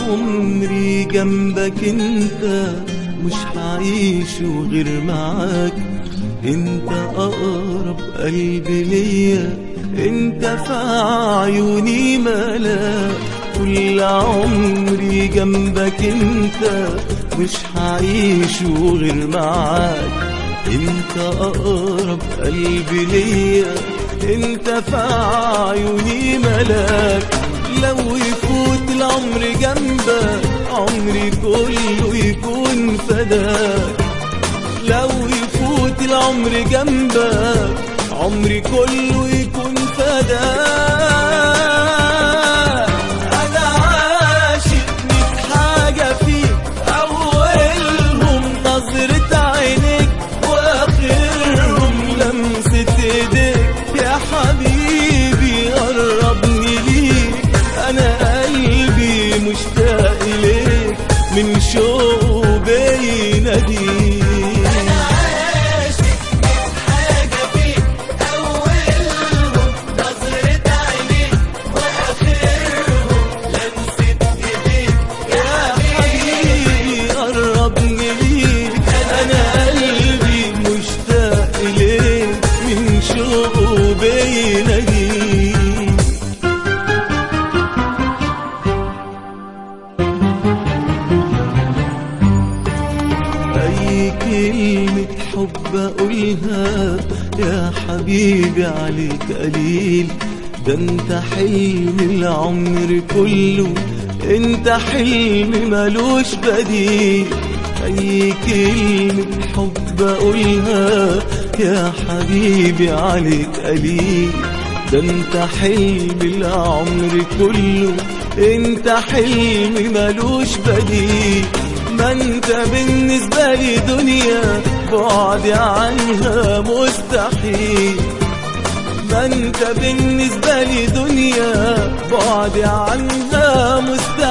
عمري جنبك انت مش هعيش غير معاك انت اقرب قلبي ليا انت في عيوني ملاك كل عمري جنبك انت مش هعيش غير معاك انت اقرب قلبي ليا انت في عيوني ملاك لو يفوت العمر جنبك عمري كله يكون فداك لو يفوت العمر جنبك عمري كله يكون فداك انا عاشق ميت حاجه فيك اولهم نظره عينيك واخرهم لمسه ايديك يا حبيبي قربني ليك انا قلبي مشتاق ليك من شوق بيناديك أنا عاشق من حاجة فيك أولهم نظرة عينيك وآخرهم لمسة إيديك يا حبيبي قربني ليك انا قلبي مشتاق ليك من شوقه بيناديك اي كلمة حب اقولها يا حبيبي عليك قليل ده انت حلم العمر كله انت حلم ملوش بديل اي كلمة حب اقولها يا حبيبي عليك قليل ده انت حلم العمر كله انت حلم ملوش بديل ما انت بالنسبة لي دنيا بعدي عنها مستحيل ما انت بالنسبة لي دنيا بعدي عنها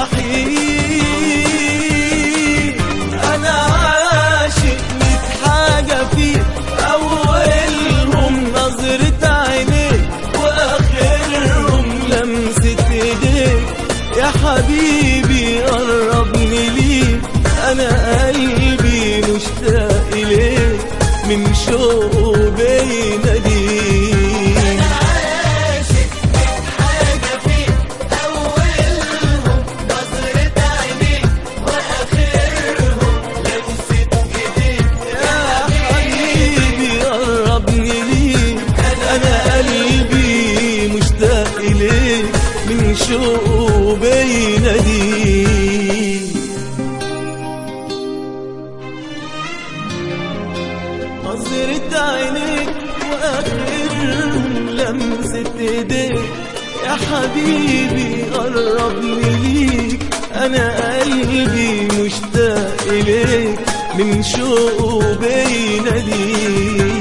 مستحيل انا عاشق ميت حاجة فيك اولهم نظرة عينيك واخرهم لمسة ايديك يا حبيبي قربني ليك انا قلبي مشتاق ليك من شوق بيناديك أنا عاشق من حاجة فيك أولهم نظرة عينيك وآخرهم لمسة إيديك يا حبيبي قربني ليك انا قلبي مشتاق ليك من شوق بيناديك نظرة عينيك واخرهم لمسة ايديك يا حبيبي قربني ليك انا قلبي مشتاق ليك من شوق بيناديك